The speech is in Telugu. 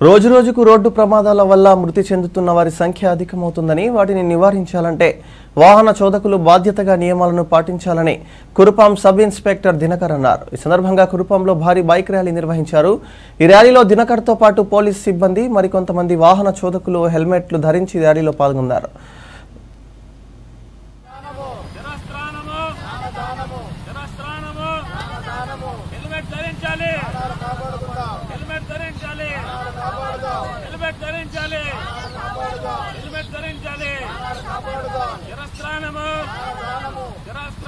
రోజురోజుకు రోడ్డు ప్రమాదాల వల్ల మృతి చెందుతున్న వారి సంఖ్య అధికమవుతుందని వాటిని నివారించాలంటే వాహన చోదకులు బాధ్యతగా నియమాలను పాటించాలని కురుపాం సబ్ ఇన్స్పెక్టర్ దినకర్ అన్నారు ఈ సందర్భంగా కురుపాంలో భారీ బైక్ ర్యాలీ నిర్వహించారు ఈ ర్యాలీలో దినకర్తో పాటు పోలీస్ సిబ్బంది మరికొంతమంది వాహన చోదకులు హెల్మెట్లు ధరించి ర్యాలీలో పాల్గొన్నారు జనస్త్రాణము జనస్త్రాణము హెల్మెట్ ధరించాలి హెల్మెట్ ధరించాలి హెల్మెట్ ధరించాలి హెల్మెట్ ధరించాలి జనస్త్రాణము జనస్త్రాణము